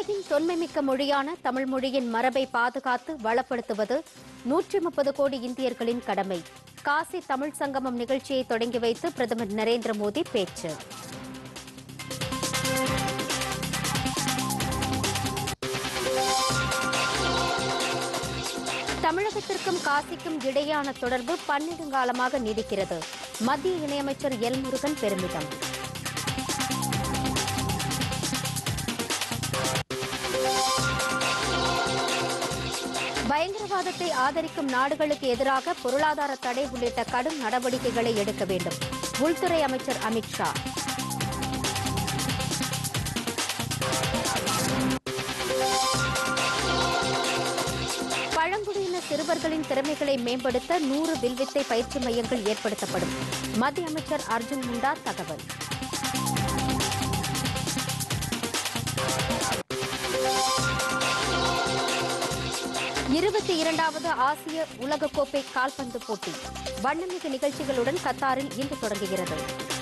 உலகின் தொன்மைமிக்க மொழியான தமிழ் மொழியின் மரபை பாதுகாத்து வளப்படுத்துவது நூற்றி முப்பது கோடி இந்தியர்களின் கடமை காசி தமிழ் சங்கமம் நிகழ்ச்சியை தொடங்கி வைத்து பிரதமர் நரேந்திர மோடி பேச்சு தமிழகத்திற்கும் காசிக்கும் இடையேயான தொடர்பு பன்னெடுங்காலமாக நீடிக்கிறது மத்திய இணையமைச்சர் எல் முருகன் பெருமிதம் பயங்கரவாதத்தை ஆதரிக்கும் நாடுகளுக்கு எதிராக பொருளாதார தடை உள்ளிட்ட கடும் நடவடிக்கைகளை எடுக்க வேண்டும் உள்துறை அமைச்சர் அமித்ஷா பழங்குடியின சிறுவர்களின் திறமைகளை மேம்படுத்த நூறு வில்வித்தை பயிற்சி மையங்கள் ஏற்படுத்தப்படும் மத்திய அமைச்சர் அர்ஜுன் முண்டா தகவல் இருபத்தி இரண்டாவது ஆசிய உலகக்கோப்பை கால்பந்து போட்டி வண்ணமிகு நிகழ்ச்சிகளுடன் கத்தாரில் இன்று தொடங்குகிறது